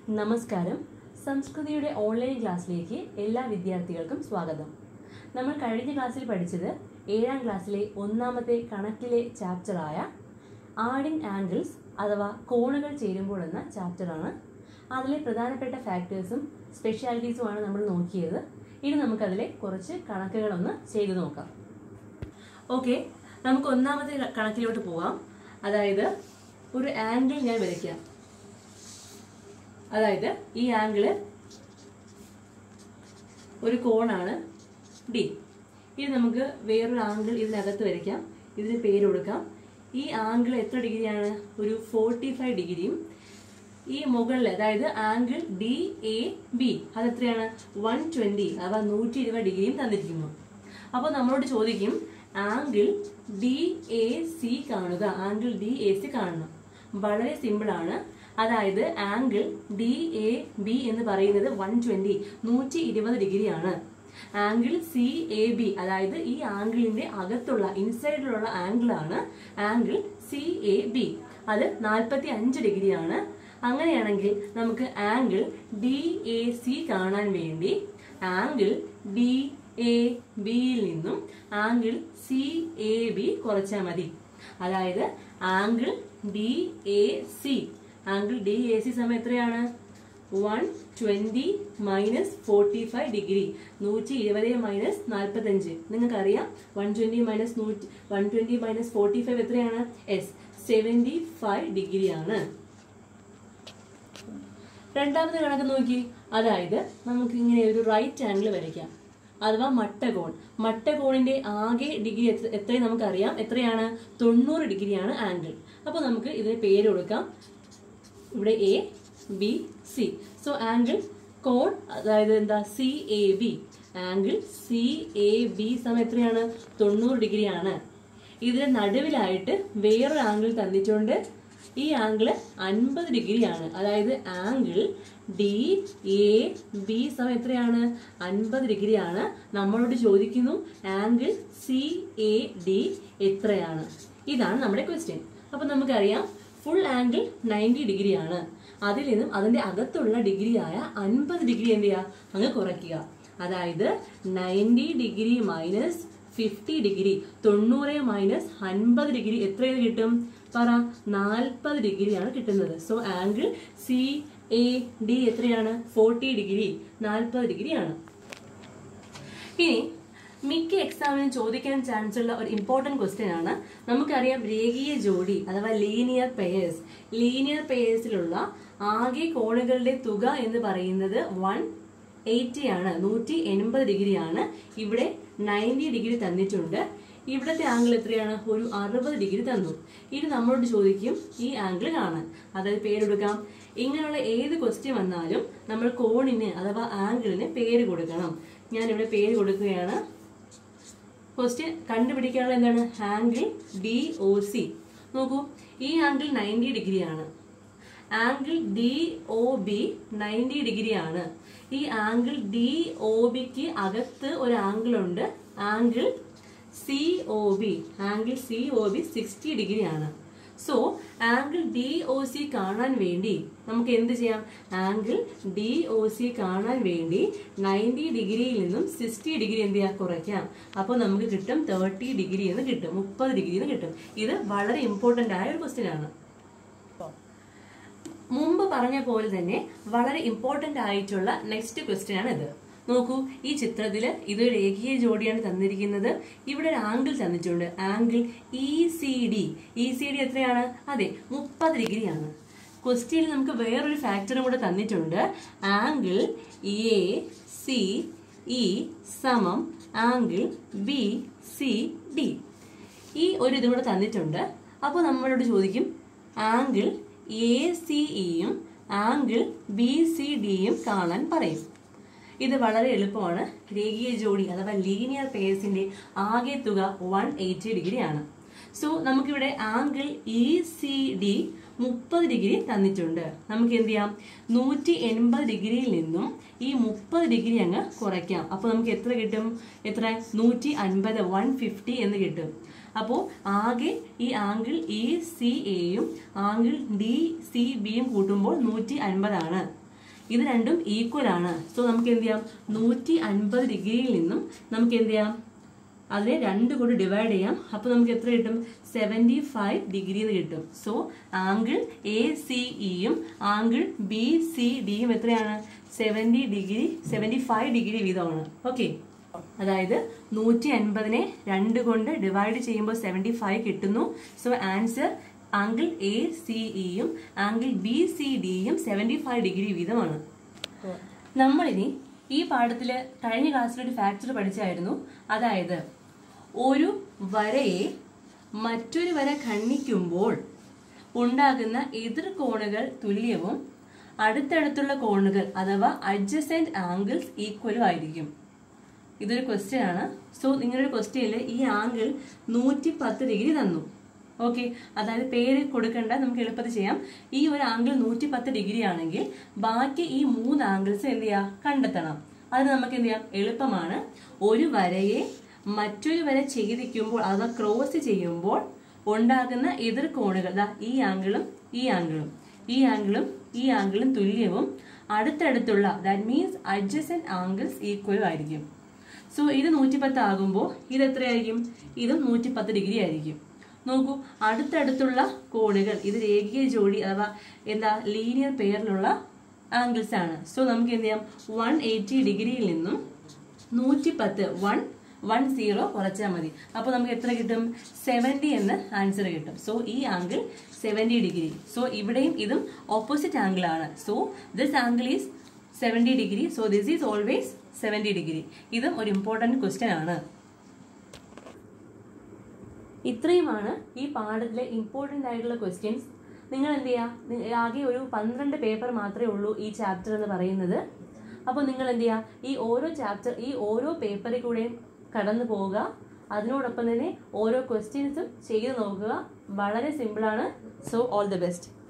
നമസ്കാരം സംസ്കൃതിയുടെ ഓൺലൈൻ ക്ലാസ്സിലേക്ക് എല്ലാ വിദ്യാർത്ഥികൾക്കും സ്വാഗതം നമ്മൾ കഴിഞ്ഞ ക്ലാസ്സിൽ പഠിച്ചത് ഏഴാം ക്ലാസ്സിലെ ഒന്നാമത്തെ കണക്കിലെ ചാപ്റ്ററായ ആഡിങ് ആംഗിൾസ് അഥവാ കോണുകൾ ചേരുമ്പോൾ എന്ന ചാപ്റ്ററാണ് അതിലെ പ്രധാനപ്പെട്ട ഫാക്ടേഴ്സും സ്പെഷ്യാലിറ്റീസുമാണ് നമ്മൾ നോക്കിയത് ഇനി നമുക്കതിലെ കുറച്ച് കണക്കുകളൊന്ന് ചെയ്തു നോക്കാം ഓക്കെ നമുക്ക് ഒന്നാമത്തെ ക- കണക്കിലോട്ട് പോവാം അതായത് ഒരു ആംഗിൾ ഞാൻ വരയ്ക്കാം അതായത് ഈ ആംഗിള് ഒരു കോണാണ് ഡി ഇത് നമുക്ക് വേറൊരു ആംഗിൾ ഇതിനകത്ത് വരയ്ക്കാം ഇതിന് പേര് കൊടുക്കാം ഈ ആംഗിൾ എത്ര ഡിഗ്രിയാണ് ഒരു ഫോർട്ടി ഫൈവ് ഡിഗ്രിയും ഈ മുകളിൽ അതായത് ആംഗിൾ ഡി എ ബി അത് എത്രയാണ് വൺ ട്വന്റി അഥവാ നൂറ്റി ഇരുപത് ഡിഗ്രിയും തന്നിരിക്കുന്നു അപ്പോൾ നമ്മളോട് ചോദിക്കും ആംഗിൾ ഡി എ സി കാണുക ആംഗിൾ ഡി എ സി കാണണം വളരെ സിമ്പിൾ ആണ് അതായത് ആംഗിൾ ഡി എ ബി എന്ന് പറയുന്നത് വൺ ട്വന്റി നൂറ്റി ഇരുപത് ഡിഗ്രിയാണ് ആംഗിൾ സി എ ബി അതായത് ഈ ആംഗിളിന്റെ അകത്തുള്ള ഇൻസൈഡിലുള്ള ആംഗിൾ ആണ് ആംഗിൾ സി എ ബി അത് നാൽപ്പത്തി അഞ്ച് ഡിഗ്രിയാണ് അങ്ങനെയാണെങ്കിൽ നമുക്ക് ആംഗിൾ ഡി എ സി കാണാൻ വേണ്ടി ആംഗിൾ ഡി എ ബിയിൽ നിന്നും ആംഗിൾ സി എ ബി കുറച്ചാൽ മതി അതായത് angle D A C angle D A C സമയം എത്രയാണ് one twenty minus forty five degree നൂറ്റി ഇരുപത് മൈനസ് നാൽപ്പത്തഞ്ച് നിങ്ങൾക്കറിയാം വൺ ട്വന്റി മൈനസ് നൂറ്റി one twenty minus forty five എത്രയാണ് എസ് സെവൻറ്റി ഫൈവ് ഡിഗ്രിയാണ് രണ്ടാമത്തെ കണക്ക് നോക്കി അതായത് നമുക്ക് ഇങ്ങനെ ഒരു റൈറ്റ് ആംഗിൾ വരയ്ക്കാം അഥവാ മട്ടകോൺ മട്ടകോണിന്റെ ആകെ ഡിഗ്രി എത്ര എത്രയും നമുക്കറിയാം എത്രയാണ് തൊണ്ണൂറ് ഡിഗ്രിയാണ് ആംഗിൾ അപ്പോൾ നമുക്ക് ഇതിന് പേര് കൊടുക്കാം ഇവിടെ A B C so angle കോൺ അതായത് എന്താ C A B angle C A B സമയം എത്രയാണ് തൊണ്ണൂറ് ഡിഗ്രിയാണ് ഇതിന് നടുവിലായിട്ട് വേറൊരു ആംഗിൾ തന്നിട്ടുണ്ട് ഈ ആംഗിൾ അൻപത് ഡിഗ്രിയാണ് അതായത് ആംഗിൾ ഡി എ ബി സമയം എത്രയാണ് അൻപത് ഡിഗ്രിയാണ് നമ്മളോട് ചോദിക്കുന്നു ആംഗിൾ സി എ ഡി എത്രയാണ് ഇതാണ് നമ്മുടെ ക്വസ്റ്റ്യൻ അപ്പൊ നമുക്കറിയാം ഫുൾ ആംഗിൾ നയൻറ്റി ഡിഗ്രിയാണ് അതിൽ നിന്നും അതിന്റെ അകത്തുള്ള ഡിഗ്രിയായ അൻപത് ഡിഗ്രി എന്ത് ചെയ്യുക അങ്ങ് കുറയ്ക്കുക അതായത് ninety degree minus fifty degree തൊണ്ണൂറ് മൈനസ് അൻപത് ഡിഗ്രി എത്രയെന്ന് കിട്ടും പറ നാൽപ്പത് ഡിഗ്രിയാണ് കിട്ടുന്നത് so angle C A D എത്രയാണ് ഫോർട്ടി ഡിഗ്രി നാൽപ്പത് ഡിഗ്രിയാണ് ഇനി മിക്ക എക്സാമിനും ചോദിക്കാൻ ചാൻസ് ഉള്ള ഒരു ഇമ്പോർട്ടന്റ് ക്വസ്റ്റ്യൻ ആണ് നമുക്കറിയാം രേഖീയ ജോഡി അഥവാ ലീനിയർ പെയേഴ്സ് ലീനിയർ പെയേഴ്സിലുള്ള ആകെ കോണുകളുടെ തുക എന്ന് പറയുന്നത് വൺ എയ്റ്റി ആണ് നൂറ്റി എൺപത് ഡിഗ്രിയാണ് ഇവിടെ നയൻറ്റി ഡിഗ്രി തന്നിട്ടുണ്ട് ഇവിടുത്തെ ആംഗിൾ എത്രയാണ് ഒരു അറുപത് ഡിഗ്രി തന്നു ഇനി നമ്മളോട് ചോദിക്കും ഈ ആംഗിൾ കാണാൻ അതായത് പേരെടുക്കാം ഇങ്ങനെയുള്ള ഏത് ക്വസ്റ്റ്യൻ വന്നാലും നമ്മൾ കോണിന് അഥവാ ആംഗിളിന് പേര് കൊടുക്കണം ഞാൻ ഇവിടെ പേര് കൊടുക്കുകയാണ് ക്വസ്റ്റ്യൻ കണ്ടുപിടിക്കാനുള്ള എന്താണ് ആംഗിൾ ഡി ഒ സി നോക്കൂ ഈ ആംഗിൾ നയൻറ്റി ഡിഗ്രിയാണ് angle D O B ninety ഡിഗ്രിയാണ് ഈ ആംഗിൾ ഡി ഒ ബിക്ക് അകത്ത് ഒരു ആംഗിൾ ഉണ്ട് angle C O B angle C O B sixty ഡിഗ്രിയാണ് so angle D O C കാണാൻ വേണ്ടി നമുക്ക് എന്ത് ചെയ്യാം ആംഗിൾ ഡി ഒ സി കാണാൻ വേണ്ടി നയൻറ്റി ഡിഗ്രിയിൽ നിന്നും സിക്സ്റ്റി ഡിഗ്രി എന്ത് ചെയ്യാം കുറയ്ക്കാം അപ്പോൾ നമുക്ക് കിട്ടും തേർട്ടി ഡിഗ്രി എന്ന് കിട്ടും മുപ്പത് ഡിഗ്രി എന്ന് കിട്ടും ഇത് വളരെ ഇമ്പോർട്ടൻ്റ് ആയ ഒരു ക്വസ്റ്റ്യൻ ആണ് മുമ്പ് പറഞ്ഞ പോലെ തന്നെ വളരെ ഇമ്പോർട്ടന്റ് ആയിട്ടുള്ള നെക്സ്റ്റ് ക്വസ്റ്റ്യൻ ആണ് ഇത് നോക്കൂ ഈ ചിത്രത്തിൽ ഇതൊരു രേഖീയ ജോഡിയാണ് തന്നിരിക്കുന്നത് ഇവിടെ ഒരു ആംഗിൾ തന്നിട്ടുണ്ട് angle E C D E C D എത്രയാണ് അതെ മുപ്പത് ഡിഗ്രിയാണ് ക്വസ്റ്റ്യനിൽ നമുക്ക് വേറൊരു ഫാക്ടറും കൂടെ തന്നിട്ടുണ്ട് ആംഗിൾ എ സി ഇ സമം ആംഗിൾ ബി സി ഡി ഈ ഒരു ഇതും കൂടെ തന്നിട്ടുണ്ട് അപ്പോൾ നമ്മളോട് ചോദിക്കും ആംഗിൾ എ സി ഇയും ആംഗിൾ ബി സി ഡിയും കാണാൻ പറയും ഇത് വളരെ എളുപ്പമാണ് രേഖീയ ജോഡി അഥവാ ലീനിയർ പേഴ്സിന്റെ ആകെ തുക വൺ എയ്റ്റി ഡിഗ്രി ആണ് സോ നമുക്കിവിടെ ആംഗിൾ ഇ സി ഡി മുപ്പത് ഡിഗ്രി തന്നിട്ടുണ്ട് നമുക്ക് എന്ത് ചെയ്യാം നൂറ്റി എൺപത് ഡിഗ്രിയിൽ നിന്നും ഈ മുപ്പത് ഡിഗ്രി അങ്ങ് കുറയ്ക്കാം അപ്പോൾ നമുക്ക് എത്ര കിട്ടും എത്ര നൂറ്റി അൻപത് വൺ ഫിഫ്റ്റി എന്ന് കിട്ടും അപ്പോൾ ആകെ ഈ ആംഗിൾ ഇ സി എയും ആംഗിൾ ഡി സി ബിയും കൂട്ടുമ്പോൾ നൂറ്റി അൻപതാണ് ഇത് രണ്ടും ഈക്വൽ ആണ് സോ നമുക്ക് എന്ത് ചെയ്യാം നൂറ്റി അൻപത് ഡിഗ്രിയിൽ നിന്നും നമുക്ക് എന്ത് ചെയ്യാം അതിനെ രണ്ട് കൊണ്ട് ഡിവൈഡ് ചെയ്യാം അപ്പോൾ നമുക്ക് എത്ര കിട്ടും സെവൻറ്റി ഫൈവ് ഡിഗ്രി എന്ന് കിട്ടും സോ ആംഗിൾ എ സി ഇയും ആംഗിൾ ബി സി ഡിയും എത്രയാണ് seventy degree seventy five degree വീതമാണ് ഓക്കെ അതായത് നൂറ്റി അൻപതിനെ രണ്ട് കൊണ്ട് ഡിവൈഡ് ചെയ്യുമ്പോൾ സെവൻറ്റി ഫൈവ് കിട്ടുന്നു so answer angle A C ഇയും ആംഗിൾ ബി സി ഡിയും സെവൻറ്റി ഫൈവ് ഡിഗ്രി വീതമാണ് നമ്മളിനി ഈ പാഠത്തില് കഴിഞ്ഞ ക്ലാസ്സിൽ ഒരു ഫാക്ടർ പഠിച്ചായിരുന്നു അതായത് ഒരു വരയെ മറ്റൊരു വര ഖണ്ഡിക്കുമ്പോൾ ഉണ്ടാകുന്ന എതിർ കോണുകൾ തുല്യവും അടുത്തടുത്തുള്ള കോണുകൾ അഥവാ അഡ്ജസെന്റ് ആംഗിൾസ് ഈക്വലും ആയിരിക്കും ഇതൊരു ക്വസ്റ്റ്യൻ ആണ് സോ നിങ്ങളുടെ ക്വസ്റ്റ്യനിൽ ഈ ആംഗിൾ നൂറ്റി പത്ത് ഡിഗ്രി തന്നു ഓക്കെ അതായത് പേര് കൊടുക്കേണ്ട നമുക്ക് എളുപ്പത്തിൽ ചെയ്യാം ഈ ഒരു ആംഗിൾ നൂറ്റി പത്ത് ഡിഗ്രി ആണെങ്കിൽ ബാക്കി ഈ മൂന്ന് ആംഗിൾസ് എന്ത് ചെയ്യാം കണ്ടെത്തണം അത് നമുക്ക് എന്ത് ചെയ്യാം എളുപ്പമാണ് ഒരു വരയെ മറ്റൊരു വര ഛേദിക്കുമ്പോൾ അഥവാ ക്രോസ് ചെയ്യുമ്പോൾ ഉണ്ടാകുന്ന എതിർ കോണുകൾ ദാ ഈ ആംഗിളും ഈ ആംഗിളും ഈ ആംഗിളും ഈ ആംഗിളും തുല്യവും അടുത്തടുത്തുള്ള ദാറ്റ് മീൻസ് അഡ്ജസന്റ് ആംഗിൾസ് ഈക്വലും ആയിരിക്കും സോ ഇത് നൂറ്റിപ്പത്ത് ആകുമ്പോൾ ഇത് എത്രയായിരിക്കും ഇതും നൂറ്റിപ്പത്ത് ഡിഗ്രി ആയിരിക്കും നോക്കൂ അടുത്തടുത്തുള്ള കോണുകൾ ഇത് രേഖീയ ജോഡി അഥവാ എന്താ ലീനിയർ പെയറിലുള്ള ആംഗിൾസ് ആണ് സോ നമുക്ക് എന്ത് ചെയ്യാം വൺ എയ്റ്റി ഡിഗ്രിയിൽ നിന്നും നൂറ്റിപ്പത്ത് വൺ വൺ സീറോ കുറച്ചാൽ മതി അപ്പോൾ നമുക്ക് എത്ര കിട്ടും സെവൻറ്റി എന്ന് ആൻസർ കിട്ടും സോ ഈ ആംഗിൾ സെവൻറ്റി ഡിഗ്രി സോ ഇവിടെയും ഇതും ഓപ്പോസിറ്റ് ആംഗിൾ ആണ് so this angle is seventy degree so this is always seventy degree ഇതും ഒരു ഇമ്പോർട്ടൻറ്റ് ക്വസ്റ്റ്യൻ ആണ് ഇത്രയുമാണ് ഈ പാഠത്തിലെ ഇമ്പോർട്ടൻ്റ് ആയിട്ടുള്ള ക്വസ്റ്റ്യൻസ് നിങ്ങൾ എന്ത് ചെയ്യുക ആകെ ഒരു പന്ത്രണ്ട് പേപ്പർ മാത്രമേ ഉള്ളൂ ഈ ചാപ്റ്റർ എന്ന് പറയുന്നത് അപ്പോൾ നിങ്ങൾ എന്ത് ചെയ്യുക ഈ ഓരോ ചാപ്റ്റർ ഈ ഓരോ പേപ്പറിൽ കൂടെയും കടന്നു പോവുക അതിനോടൊപ്പം തന്നെ ഓരോ ക്വസ്റ്റ്യൻസും ചെയ്ത് നോക്കുക വളരെ സിമ്പിളാണ് സോ ഓൾ ദി ബെസ്റ്റ്